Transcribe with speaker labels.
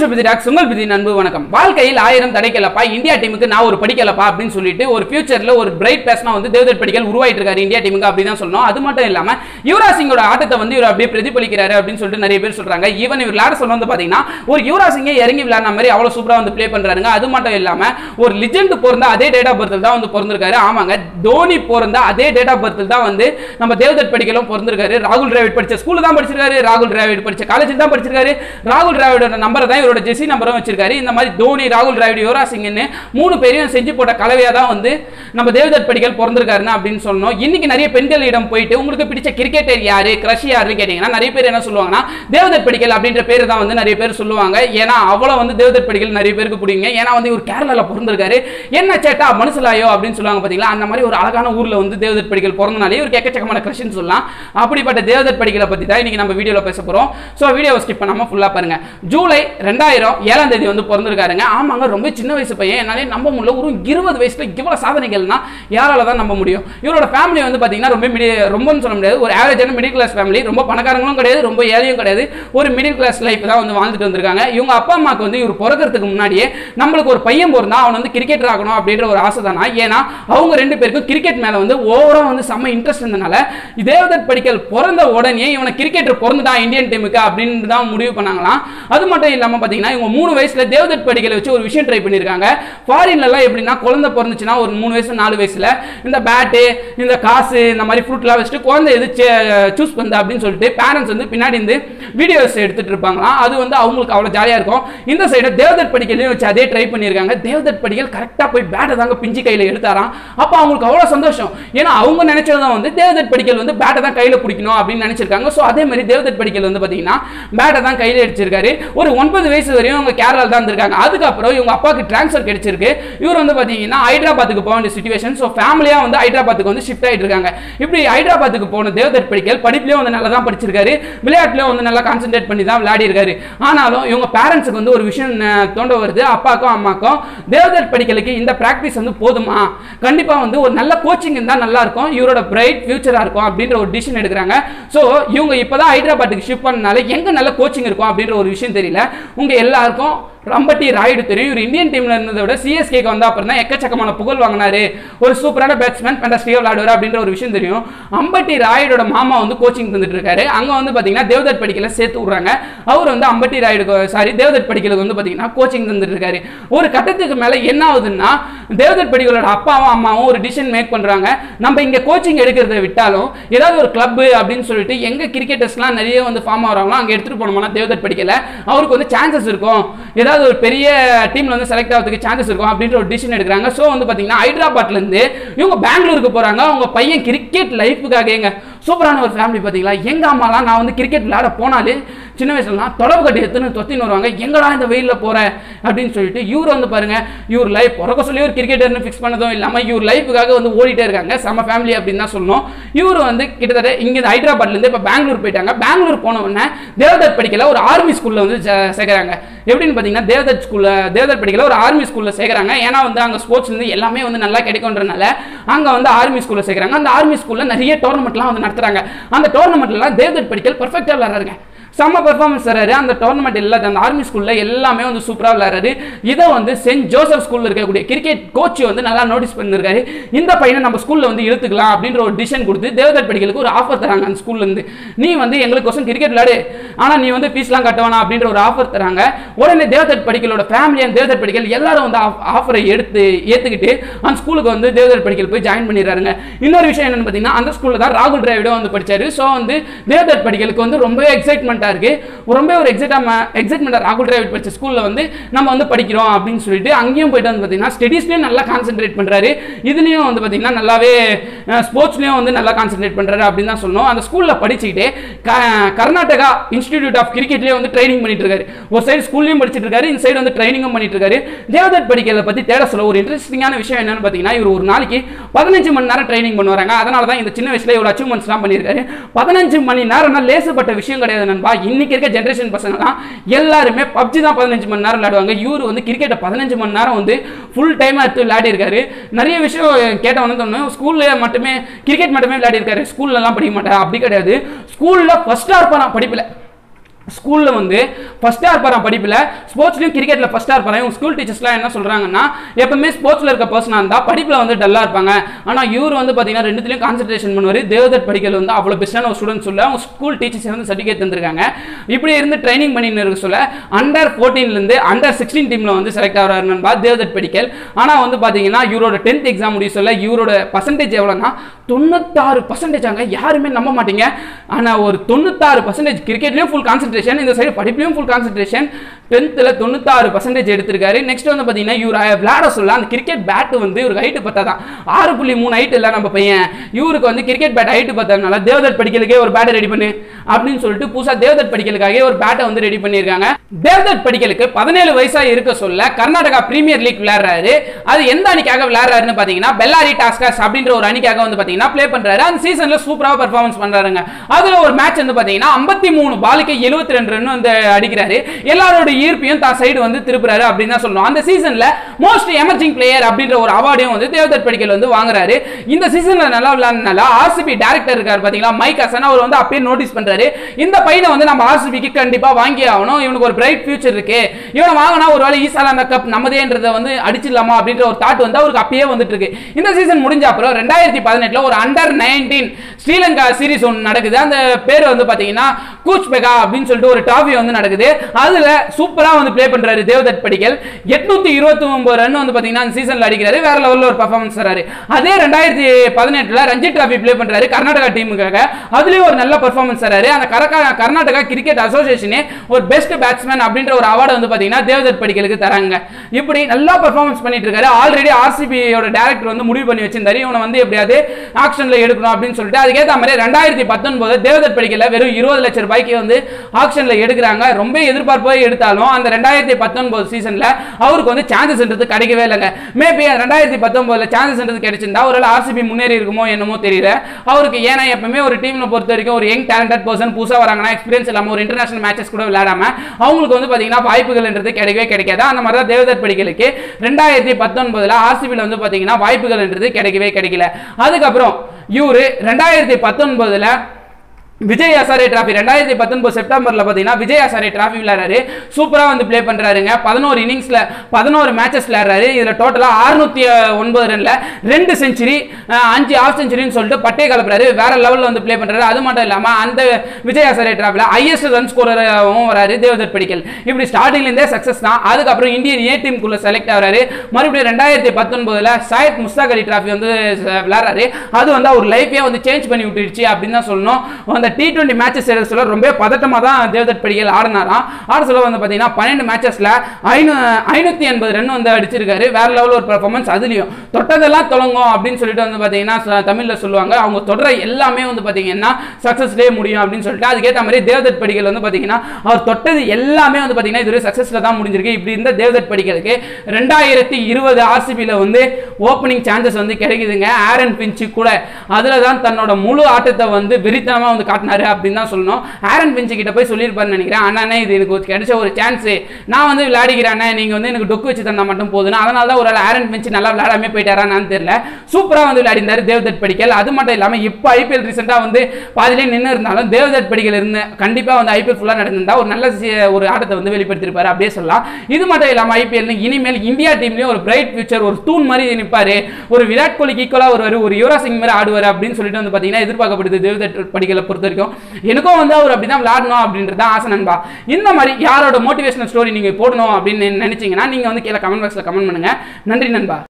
Speaker 1: to பிதிராக் சுங்கல் பிதி நண்பு வணக்கம் வாழ்க்கையில் ஆயிரம் தடைக்கலப்பா இந்தியா டீமுக்கு நான் ஒரு படிக்கலப்பா அப்படின்னு சொல்லிட்டு ஒரு ஃபியூச்சர்ல ஒரு பிரைட் பேசனா வந்து தேவதர் படிக்கல் உருவாயிட்டு இருக்காரு இந்தியா டீமுக்கு அப்படி தான் சொல்லணும் அது மட்டும் இல்லாம யுவராஜ் சிங்கோட ஆட்டத்தை வந்து இவர் அப்படியே பிரதிபலிக்கிறாரு அப்படின்னு சொல்லிட்டு நிறைய பேர் சொல்றாங்க ஈவன் இவர் விளையாட சொல்ல வந்து பாத்தீங்கன்னா ஒரு யுவராஜ் சிங்கை இறங்கி விளையாடின மாதிரி அவ்வளவு சூப்பரா வந்து ப்ளே பண்றாருங்க அது மட்டும் இல்லாம ஒரு லிஜெண்ட் பிறந்த அதே டேட் ஆஃப் பர்த்தில் தான் வந்து பிறந்திருக்காரு ஆமாங்க தோனி பிறந்த அதே டேட் ஆஃப் பர்த்தில் தான் வந்து நம்ம தேவதத் படிக்கலும் பிறந்திருக்காரு ராகுல் டிராவிட் படிச்ச ஸ்கூல்ல தான் படிச்சிருக்காரு ராகுல் டிராவிட் படிச்ச காலேஜில் தான் படிச்சிருக்காரு ராகுல் டிராவிடோட நம்பரை தான் இவரோட ஜெசி நம்பரும் வச்சிருக்காரு இந்த மாதிரி தோனி ராகுல் டிராவிட் யுவராஜ் சிங்னு மூணு பேரையும் செஞ்சு போட்ட கலவையா தான் வந்து நம்ம தேவதத் படிக்கல் பிறந்திருக்காருன்னு அப்படின்னு சொல்லணும் இன்னைக்கு நிறைய பெண்களிடம் போயிட்டு உங்களுக்கு பிடிச்ச கிரிக்கெட்டர் யாரு கிரஷ் யாருன்னு கேட்டீங்கன்னா நிறைய பேர் என்ன சொல்லுவாங்கன்னா தேவதத் படிக்கல் அப்படின்ற பேர் தான் வந்து நிறைய பேர் சொல்லுவாங்க ஏன்னா அவ்வளோ வந்து தேவதத் படிக்கல் நிறைய பேருக்கு பிடிக்குங்க ஏன்னா வந்து இவர் கேரளால பிறந்திருக்காரு என்ன சேட்டா மனுஷலாயோ அப்படின்னு சொல்லுவாங்க பாத்தீங்களா அந்த மாதிரி ஒரு அழகான ஊர்ல வந்து தேவதத் படிக்கல் பிறந்தனாலே இவருக்கு எக்கச்சக்கமான கிரஷ்ன்னு சொல்லலாம் அப்படிப்பட்ட தேவதத் படிக்கலை பத்தி தான் இன்னைக்கு நம்ம வீடியோல பேச போறோம் ஸோ வீடியோவை ஸ்கிப் பண்ணாம ஃபுல்லா பாருங்க ஜூலை ரெண்டாயிரம் ஏழாம் தேதி வந்து பிறந்திருக்காருங்க ஆமாங்க ரொம்ப சின்ன வயசு பையன் என்னாலே நம்ப முடியல ஒரு இருபது வயசுல இவ்வளவு சாதனைகள்னா யாரால தான் நம்ப முடியும் இவரோட ஃபேமிலி வந்து பாத்தீங்கன்னா ரொம்ப மிடி ரொம்பன்னு சொல்ல முடியாது ஒரு ஆவரேஜான மிடில் கிளாஸ் ஃபேமிலி ரொம்ப பணக்காரங்களும் கிடையாது ரொம்ப ஏழையும் கிடையாது ஒரு மிடில் கிளாஸ் லைஃப் தான் வந்து வாழ்ந்துட்டு வந்திருக்காங்க இவங்க அப்பா அம்மாக்கு வந்து இவர் பிறக்கிறதுக்கு முன்னாடியே நம்மளுக்கு ஒரு பையன் பிறந்தா அவன் வந்து கிரிக்கெட்டர் ஆகணும் அப்படின்ற ஒரு ஆசை தானா ஏன்னா அவங்க ரெண்டு பேருக்கும் கிரிக்கெட் மேல வந்து ஓவரா வந்து செம்ம இன்ட்ரெஸ்ட் இருந்தனால தேவதத் படிக்கல் பிறந்த உடனே இவனை கிரிக்கெட்டர் பிறந்துட்டான் இந்தியன் டீமுக்கு அப்படின்னு தான் முடிவு பண்ணாங்களாம் அது மட்டும் இல்லாம பாத்தீங்கன்னா இவங்க மூணு வயசுல தேவதத் படிக்கலை வச்சு ஒரு விஷயம் ட்ரை பண்ணியிருக்காங்க ஃபாரின்ல எல்லாம் எப்படின்னா குழந்தை பிறந்துச்சுன்னா ஒரு மூணு வயசு நாலு வயசுல இந்த பேட்டு இந்த காசு இந்த மாதிரி ஃப்ரூட்லாம் வச்சுட்டு குழந்தை எது சூஸ் பண்ணுது அப்படின்னு சொல்லிட்டு பேரண்ட்ஸ் வந்து பின்னாடி இருந்து வீடியோஸ் எடுத்துட்டு இருப்பாங்களாம் அது வந்து அவங்களுக்கு அவ்வளோ ஜாலியாக இருக்கும் இந்த சைடு தேவதத் படிக்கலையும் வச்சு அதே ட்ரை பண்ணியிருக்காங்க தேவதத் படிக்கல் கரெக்டாக போய் பேட்டை தாங்க பிஞ்சு கையில் எடுத்தாராம் அப்போ அவங்களுக்கு அவ்வளோ சந்தோஷம் ஏன்னா அவங்க நினைச்சது தான் வந்து தேவதத் படிக்கல் வந்து பேட்டை தான் கையில் பிடிக்கணும் அப்படின்னு நினைச்சிருக்காங்க ஸோ அதே மாதிரி தேவதத் படிக்கல் வந்து பார்த்தீங்கன்னா பேட்டை தான் கையில் அடிச்சிருக்காரு ஒரு ஒன்பது வயசு வரையும் அவங்க கேரளால தான் இருந்திருக்காங்க அதுக்கப்புறம் இவங்க அப்பாவுக்கு டிரான்ஸ்ஃபர் கிடைச்சிருக்கு இவர் வந்து பார்த்தீங்கன்னா ஹைதராபாத்துக்கு போக வேண்டிய சுச்சுவேஷன் ஸோ ஃபேமிலியாக வந்து ஹைதராபாத்துக்கு வந்து ஷிஃப்ட் ஆகிட்டு இருக்காங்க இப்படி ஹைதராபாத்துக்கு போன தேவதத் படிக்கல் படிப்புலேயும் வந்து நல்லா தான் படிச்சிருக்காரு விளையாட்டுலையும் வந்து நல்லா கான்சென்ட்ரேட் பண்ணி தான் விளையாடி இருக்காரு ஆனாலும் இவங்க பேரண்ட்ஸுக்கு வந்து ஒரு விஷயம் அஹ், தோண்ட வருது அப்பாக்கும் அம்மாக்கும் தேவதத் படிக்கலுக்கு இந்த ப்ராக்டிஸ் வந்து போதுமா கண்டிப்பாக வந்து ஒரு நல்ல கோச்சிங் இருந்தால் நல்லா இருக்கும் இவரோட பிரைட் ஃபியூச்சராக இருக்கும் அப்படின்ற ஒரு டிசிஷன் எடுக்கிறாங்க ஸோ இவங்க இப்போ தான் ஹைதராபாத்துக்கு ஷிஃப்ட் பண்ணனால எங்கே நல்ல கோச்சிங் இருக்கும் அப்படின்ற ஒரு விஷயம் தெரியல உங்கள் எல்லாருக்கும் ரம்பட்டி ராயுடு தெரியும் இவர் இந்தியன் டீம்ல இருந்ததை விட சிஎஸ்கேக்கு வந்த அப்புறம் தான் எக்கச்சக்கமான புகழ் வாங்கினாரு ஒரு சூப்பரான பேட்ஸ்மேன் ஃபேண்டாஸ்டிக்காக விளையாடுவார் அப்படின்ற ஒரு விஷயம் தெரியும் அம்பட்டி ராயுடோட மாமா வந்து கோச்சிங் தந்துட்டு இருக்காரு அங்க வந்து பாத்தீங்கன்னா தேவதத் படிக்கல சேர்த்து விடுறாங்க அவர் வந்து அம்பட்டி ராயுடு சாரி தேவதத் படிக்கலுக்கு வந்து பாத்தீங்கன்னா கோச்சிங் தந்துட்டு இருக்காரு ஒரு கட்டத்துக்கு மேல என்ன ஆகுதுன்னா தேவதத் படிக்கலோட அப்பாவும் அம்மாவும் ஒரு டிசிஷன் மேக் பண்றாங்க நம்ம இங்க கோச்சிங் எடுக்கிறத விட்டாலும் ஏதாவது ஒரு கிளப் அப்படின்னு சொல்லிட்டு எங்க கிரிக்கெட்டர்ஸ்லாம் நிறைய வந்து ஃபார்ம் ஆகிறாங்களோ அங்க எடுத்துட்டு போனோம்னா தேவதத் படிக்கல அவருக்கு வந்து சான்சஸ் இருக்கும் ஏதாவது ஒரு பெரிய டீம்ல வந்து செலக்ட் ஆகிறதுக்கு சான்சஸ் இருக்கும் அப்படின்ற ஒரு டிசிஷன் எடுக்கிறாங்க ஸோ வந்து பாத்தீங்கன்னா ஹைதராபாத்ல இருந்து இவங்க பெங்களூருக்கு போறாங்க அவங்க பையன் கிரிக்கெட் லைஃபுக்காக எங்க சூப்பரான ஒரு ஃபேமிலி பாத்தீங்களா எங்க அம்மாலாம் நான் வந்து கிரிக்கெட் விளையாட போனாலே சின்ன வயசுலலாம் தொடவு கட்டி எடுத்துன்னு தொத்தின்னு வருவாங்க எங்கடா இந்த வெயிலில் போற அப்படின்னு சொல்லிட்டு இவர் வந்து பாருங்க இவர் லைஃப் பிறக்க சொல்லி ஒரு கிரிக்கெட்டர்னு ஃபிக்ஸ் பண்ணதும் இல்லாமல் இவர் லைஃபுக்காக வந்து ஓடிட்டே இருக்காங்க செம்ம ஃபேமிலி அப்படின்னு தான் சொல்லணும் இவர் வந்து கிட்டத்தட்ட இங்கே ஹைதராபாத்லேருந்து இப்போ பெங்களூர் போயிட்டாங்க பெங்களூர் போன உடனே தேவதத் படிக்கல ஒரு ஆர்மி ஸ்கூலில் வந்து சே- சேர்க்கறாங்க எப்படின்னு பார்த்தீங்கன்னா தேவதத் ஸ்கூலில் தேவதத் படிக்கல ஒரு ஆர்மி ஸ்கூலில் சேர்க்கறாங்க ஏன்னா வந்து அங்கே ஸ்போர்ட்ஸ் வந்து எல்லாமே வந்து நல்லா கிடைக்கும்ன்றனால அங்கே வந்து ஆர்மி ஸ்கூலில் சேர்க்கறாங்க அந்த ஆர்மி ஸ்கூலில் நிறைய டோர்னமெண்ட்லாம் வந்து நடத்துறாங்க அந்த டோர்னமெண்ட்லாம் தேவதத் படிக்கல் பர்ஃபெக்டாக விளாட்றாங்க செம்ம பெர்ஃபார்மன்ஸ் தராரு அந்த டோர்னமெண்ட் எல்லாத்தையும் அந்த ஆர்மி ஸ்கூல்ல எல்லாமே வந்து சூப்பராக விளையாடுறாரு இதை வந்து சென்ட் ஜோசப் ஸ்கூல்ல இருக்கக்கூடிய கிரிக்கெட் கோச் வந்து நல்லா நோட்டீஸ் பண்ணிருக்காரு இந்த பையனை நம்ம ஸ்கூல்ல வந்து இழுத்துக்கலாம் அப்படின்ற ஒரு டிசிஷன் கொடுத்து தேவதர் படிகளுக்கு ஒரு ஆஃபர் தராங்க அந்த ஸ்கூல்ல இருந்து நீ வந்து எங்களுக்கு கொசம் கிரிக்கெட் விளையாடு ஆனா நீ வந்து ஃபீஸ்லாம் கட்ட வேணாம் அப்படின்ற ஒரு ஆஃபர் தராங்க உடனே தேவதர் படிகளோட ஃபேமிலி அண்ட் தேவதர் படிகள் எல்லாரும் வந்து ஆஃபரை எடுத்து ஏத்துக்கிட்டு அந்த ஸ்கூலுக்கு வந்து தேவதர் படிகள் போய் ஜாயின் பண்ணிடுறாருங்க இன்னொரு விஷயம் என்னன்னு பார்த்தீங்கன்னா அந்த ஸ்கூல்ல தான் ராகுல் டிராவிடும் வந்து படிச்சாரு ஸோ வந்து தேவதர் படிகளுக்கு வந்து ரொம்பவே எக்ஸைட்மெண்ட்டாக இருக்கு ரொம்ப ஒரு எக்ஸைட்டாக எக்ஸைட்மெண்ட்டாக ராகுல் டிராவிட் படிச்ச ஸ்கூலில் வந்து நம்ம வந்து படிக்கிறோம் அப்படின்னு சொல்லிட்டு அங்கேயும் போயிட்டு வந்து பார்த்தீங்கன்னா ஸ்டடீஸ்லையும் நல்லா கான்சென்ட்ரேட் பண்ணுறாரு இதுலேயும் வந்து பார்த்தீங்கன்னா நல்லாவே ஸ்போர்ட்ஸ்லையும் வந்து நல்லா கான்சென்ட்ரேட் பண்ணுறாரு அப்படின்னு தான் சொல்லணும் அந்த ஸ்கூலில் படிச்சுக்கிட்டே க- கர்நாடகா இன்ஸ்டிடியூட் ஆஃப் கிரிக்கெட்லேயே வந்து ட்ரைனிங் பண்ணிட்டு இருக்காரு ஒரு சைடு ஸ்கூல்லையும் படிச்சிட்டு இருக்காரு இந்த சைடு வந்து ட்ரைனிங்கும் பண்ணிட்டு இருக்காரு தேவதத் படிக்கிறத பத்தி தேட சொல்ல ஒரு இன்ட்ரெஸ்டிங்கான விஷயம் என்னன்னு பார்த்தீங்கன்னா இவர் ஒரு நாளைக்கு பதினஞ்சு மணி நேரம் ட்ரைனிங் பண்ணுவாங்க அதனால தான் இந்த சின்ன வயசுல இவர் அச்சீவ்மெண்ட்ஸ்லாம் பண்ணியிருக்காரு பதினஞ்சு மணி நேரம்னா லேசுப்பட்ட விஷயம் கிடையாது நண்பா இன்னைக்கு இருக்க ஜென்ரேஷன் பசங்கலாம் எல்லாருமே பப்ஜி தான் பதினஞ்சு மணி நேரம் விளையாடுவாங்க இவர் வந்து கிரிக்கெட்டை பதினஞ்சு மணி நேரம் வந்து ஃபுல் டைம் எடுத்து விளையாடி இருக்காரு நிறைய விஷயம் கேட்டவனு தோணும் ஸ்கூல்ல மட்டுமே கிரிக்கெட் மட்டுமே விளையாடி இருக்காரு ஸ்கூல்லலாம் படிக்க மாட்டேன் அப்படி கிடையாது ஸ்கூல்ல ஃபர்ஸ்டா இருப்பான் படிப்பில் ஸ்கூலில் வந்து ஃபஸ்ட்டாக இருப்பாராம் படிப்பில் ஸ்போர்ட்ஸ்லையும் கிரிக்கெட்டில் ஃபஸ்ட்டாக இருப்பாங்க இவங்க ஸ்கூல் டீச்சர்ஸ்லாம் என்ன சொல்கிறாங்கன்னா எப்பவுமே ஸ்போர்ட்ஸில் இருக்க பர்சனாக இருந்தால் படிப்பில் வந்து டல்லாக இருப்பாங்க ஆனால் இவர் வந்து பார்த்தீங்கன்னா ரெண்டுத்துலையும் கான்சன்ட்ரேஷன் பண்ணுவார் தேவதத் படிக்கல் வந்து அவ்வளோ பெஸ்ட்டான ஒரு ஸ்டூடெண்ட் சொல்ல அவங்க ஸ்கூல் டீச்சர்ஸ் வந்து சர்டிஃபிகேட் தந்திருக்காங்க இப்படி இருந்து ட்ரைனிங் பண்ணின்னு இருக்க சொல்ல அண்டர் ஃபோர்டீன்லேருந்து அண்டர் சிக்ஸ்டீன் டீமில் வந்து செலக்ட் ஆகிறாரு நண்பா தேவதத் படிக்கல் ஆனால் வந்து பார்த்தீங்கன்னா இவரோட டென்த் எக்ஸாம் முடிய சொல்ல இவரோட பர்சன்டேஜ் எவ்வளோன்னா தொண்ணூத்தாறு பர்சன்டேஜ் அங்கே யாருமே நம்ப மாட்டீங்க ஆனால் ஒரு தொண்ணூத்தாறு பர்சன்டேஜ் கிரிக்கெட்லேயும் ஃபுல் கான்சன்ட்ரேஷன் இந்த சைடு படிப்புலையும் ஃபுல் கான்சன்ட்ரேஷன் டென்த்தில் தொண்ணூத்தாறு பர்சன்டேஜ் எடுத்திருக்காரு நெக்ஸ்ட் வந்து பார்த்தீங்கன்னா இவர் விளையாட சொல்ல அந்த கிரிக்கெட் பேட் வந்து இவருக்கு ஹைட்டு பார்த்தா தான் ஆறு புள்ளி மூணு ஹைட் இல்லை நம்ம பையன் இவருக்கு வந்து கிரிக்கெட் பேட் ஹைட்டு பார்த்ததுனால தேவதத் படிக்கலுக்கே ஒரு பேட்டை ரெடி பண்ணு அப்படின்னு சொல்லிட்டு புதுசாக தேவதத் படிக்கலுக்காக ஒரு பேட்டை வந்து ரெடி பண்ணியிருக்காங்க தேவதத் படிக்கலுக்கு பதினேழு வயசா இருக்க சொல்ல கர்நாடகா பிரீமியர் லீக் விளையாடுறாரு அது எந்த அணிக்காக விளையாடுறாருன்னு பார்த்தீங்கன்னா பெல்லாரி டாஸ்கர்ஸ் அப்படின்ற ஒரு அணிக்காக வந்து பார்த்தீங்கன்னா ப்ளே பண்றாரு அந்த சீசன்ல சூப்பராக பெர்ஃபார்மன்ஸ் பண்றாருங்க அதுல ஒரு மேட்ச் வந்து பார்த்தீங்கன்னா ஐம்பத்தி மூணு பாலுக்கு எழுபத்தி ரெண்டு ரன் வந்து அடிக்கிறாரு எல்லாரோட ஈர்ப்பையும் தான் சைடு வந்து திருப்புறாரு அப்படின்னு தான் சொல்லணும் அந்த சீசன்ல மோஸ்ட் எமர்ஜிங் பிளேயர் அப்படின்ற ஒரு அவார்டையும் வந்து தேவதத் படிக்கல் வந்து வாங்குறாரு இந்த சீசன்ல நல்லா விளையாடுனால ஆர்சிபி டேரக்டர் இருக்காரு பாத்தீங்களா மைக் ஹசன் அவர் வந்து அப்பயே நோட்டீஸ் பண்றாரு இந்த பையனை வந்து நம்ம ஆர்சிபிக்கு கண்டிப்பா வாங்கி ஆகணும் இவனுக்கு ஒரு பிரைட் ஃபியூச்சர் இருக்கு இவனை வாங்கினா ஒரு வேளை ஈசாலா கப் நம்மதேன்றதை வந்து அடிச்சிடலாமா அப்படின்ற ஒரு தாட் வந்து அவருக்கு அப்பயே வந்துட்டு இருக்கு இந்த சீசன் முடிஞ்ச அப்புறம் ரெண்டாயிரத்தி பதினெட்டுல ஒரு அண்டர் நைன்டீன் ஸ்ரீலங்கா சீரிஸ் ஒன்று நடக்குது அந்த பேர் வந்து பாத்தீங்கன்னா கூச் பெகா அப்படின்னு சொல்லிட்டு ஒரு டாபி வந்து நடக்குது அதுல சூப்பரா வந்து ப்ளே பண்றாரு தேவதத் படிக்கல் எட்நூத்தி இருபத்தி ஒன்பது ரன் வந்து பாத்தீங்கன்னா அந்த சீசன்ல அடிக்கிறாரு வேற லெவல்ல ஒரு பர்ஃபார்மன்ஸ் தராரு அதே ரெண்டாயிரத்தி பதினெட்டுல ரஞ்சி டிராபி ப்ளே பண்றாரு கர்நாடகா டீமுக்காக அதுலயும் ஒரு நல்ல பர்ஃபார்மன்ஸ் தராரு அந்த கரகா- கர்நாடகா கிரிக்கெட் அசோசியேஷனே ஒரு பெஸ்ட் பேட்ஸ்மேன் அப்படின்ற ஒரு அவார்டு வந்து பாத்தீங்கன்னா தேவதத் படிக்கலுக்கு தராங்க இப்படி நல்லா பர்ஃபார்மன்ஸ் பண்ணிட்டு இருக்காரு ஆல்ரெடி ஆர்சிபியோட டேரக்டர் வந்து முடிவு பண்ணி வச்சிருந்தாரு இவனை வந்து எப்படியாவது ஆக்ஷன்ல எடுக்கணும் அப்படின்னு சொல்லிட்டு அதுக்கேற்ற மாதிரி ரெண்டாயிரத்தி பத்தொன்பது தேவதத் படிக்கல வெறும் இருபது லட்சம் ரூபாய்க்கு வந்து ஆக்ஷன்ல எடுக்கிறாங்க ரொம்ப எதிர்பார்ப்பே எடுத்தாலும் அந்த ரெண்டாயிரத்தி பத்தொன்பது சீசன்ல அவருக்கு வந்து சான்சஸ்ன்றது கிடைக்கவே இல்லைங்க மேபி ரெண்டாயிரத்தி பத்தொன்பதுல சான்சஸ்ன்றது கிடைச்சிருந்தா ஒரு ஆர்சிபி முன்னேறி இருக்குமோ என்னமோ தெரியல அவருக்கு ஏன்னா எப்பவுமே ஒரு டீம்ல பொறுத்த வரைக்கும் ஒரு யங் டேலண்டட் பர்சன் புதுசா வராங்கன்னா எக்ஸ்பீரியன்ஸ் இல்லாம ஒரு இன்டர்நேஷனல் மேட்சஸ் கூட விளையாடாம அவங்களுக்கு வந்து பாத்தீங்கன்னா வாய்ப்புகள்ன்றது கிடைக்கவே கிடைக்காது அந்த மாதிரி தான் தேவதத் படிக்கலுக்கு ரெண்டாயிரத்தி பத்தொன்பதுல ஆர்சிபியில் வந்து பாத்தீங்கன்னா வாய்ப்புகள்ன்றது கிடைக்கவே கிடைக்கல அதுக்கப்புறம் இவரு ரெண்டாயிரத்தி பத்தொன்பதுல விஜய் ஹசாரே டிராஃபி ரெண்டாயிரத்தி பத்தொன்பது செப்டம்பர்ல பார்த்தீங்கன்னா விஜய் ஹசாரே டிராஃபி விளையாடுறாரு சூப்பராக வந்து ப்ளே பண்றாருங்க பதினோரு இன்னிங்ஸ்ல பதினோரு மேட்சஸ் விளையாடுறாரு இதுல டோட்டலாக அறுநூத்தி ஒன்பது ரன்ல ரெண்டு செஞ்சுரி அஞ்சு ஆஃப் செஞ்சுரின்னு சொல்லிட்டு பட்டே கலப்புறாரு வேற லெவலில் வந்து ப்ளே பண்றாரு அது மட்டும் இல்லாம அந்த விஜய் ஹசாரே டிராஃபில ஹையஸ்ட் ரன் ஸ்கோரரும் வராரு தேவதத் படிக்கல் இப்படி ஸ்டார்டிங்ல இருந்தே சக்சஸ் தான் அதுக்கப்புறம் இந்தியன் ஏ டீமுக்குள்ள செலக்ட் ஆகிறாரு மறுபடியும் ரெண்டாயிரத்தி பத்தொன்பதுல சாயத் முஸ்தாக் அலி டிராஃபி வந்து ச- விளையாடுறாரு அது வந்து அவர் லைஃபே வந்து சேஞ்ச் பண்ணி விட்டுருச்சு அப்படின்னு தான் சொல்லணும் அந்த டி டுவெண்ட்டி மேட்சஸ் எடுக்க சொல்ல ரொம்ப பதட்டமாக தான் தேவதத் படிக்கல் ஆடினாராம் ஆட சொல்ல வந்து பார்த்தீங்கன்னா பன்னெண்டு மேட்சஸில் ஐநூ ஐநூற்றி எண்பது ரன் வந்து அடிச்சிருக்காரு வேற லெவலில் ஒரு பர்ஃபார்மன்ஸ் அதுலேயும் தொட்டதெல்லாம் தொடங்கும் அப்படின்னு சொல்லிட்டு வந்து பார்த்தீங்கன்னா ச- தமிழ்ல சொல்லுவாங்க அவங்க தொடர எல்லாமே வந்து பார்த்தீங்கன்னா சக்ஸஸ்லேயே முடியும் அப்படின்னு சொல்லிட்டு அதுக்கேற்ற மாதிரி தேவதத் படிக்கல் வந்து பார்த்தீங்கன்னா அவர் தொட்டது எல்லாமே வந்து பார்த்தீங்கன்னா இதுவரை சக்ஸஸில் தான் முடிஞ்சிருக்கு இப்படி இருந்த தேவதத் படிக்கலுக்கு ரெண்டாயிரத்தி இருபது ஆர்சிபியில் வந்து ஓப்பனிங் சான்சஸ் வந்து கிடைக்குதுங்க ஆரன் பிஞ்சு கூட அதில் தான் தன்னோட முழு ஆட்டத்தை வந்து வெறித்தனமாக வந்து காட்டினாரு அப்படின்னு தான் சொல்லணும் ஆரன் பிஞ்சு கிட்ட போய் சொல்லியிருப்பாருன்னு நினைக்கிறேன் அண்ணானே இது எனக்கு ஒரு கிடைச்ச ஒரு சான்ஸ் நான் வந்து விளையாடிக்கிறேன் நீங்கள் வந்து எனக்கு டொக்கு வச்சு தந்தா மட்டும் போதும் அதனால தான் ஒரு ஆள் ஆரன் பிஞ்சு நல்லா விளையாடாமே போயிட்டாரான்னு தெரியல சூப்பராக வந்து விளையாடினாரு தேவதத் படிக்கல் அது மட்டும் இல்லாமல் இப்போ ஐபிஎல் ரீசெண்டாக வந்து பாதிலே நின்று இருந்தாலும் தேவதத் படிக்கல் இருந்து கண்டிப்பாக வந்து ஐபிஎல் ஃபுல்லாக நடந்திருந்தா ஒரு நல்ல சி- ஒரு ஆட்டத்தை வந்து வெளிப்படுத்திருப்பாரு அப்படியே சொல்லலாம் இது மட்டும் இல்லாமல் ஐபிஎல் இனிமேல் இந்தியா டீம்லயும் ஒரு பிரைட் ஃபியூச்சர் ஒரு தூண் மாதிரி நிற்பாரு ஒரு விராட் கோலிக்கு ஈக்குவலாக வருவார் ஒரு யுவராஜ் சிங் மாதிரி ஆடுவார் அப்படின்னு சொல்லிட்டு வந்து பார்த்தீங்கன்னா எதிர்பார்க்கப்படுது தேவதத் படிக்கலை பொறுத்த வரைக்கும் எனக்கும் வந்து அவர் அப்படி தான் விளையாடணும் அப்படின்றது தான் ஆசை நண்பா இந்த மாதிரி யாரோட மோட்டிவேஷனல் ஸ்டோரி நீங்கள் போடணும் அப்படின்னு நினைச்சீங்கன்னா நீங்கள் வந்து கீழே கமெண்ட் பாக்ஸில் கமெண்ட் பண்ணுங்க நன்றி நண்பா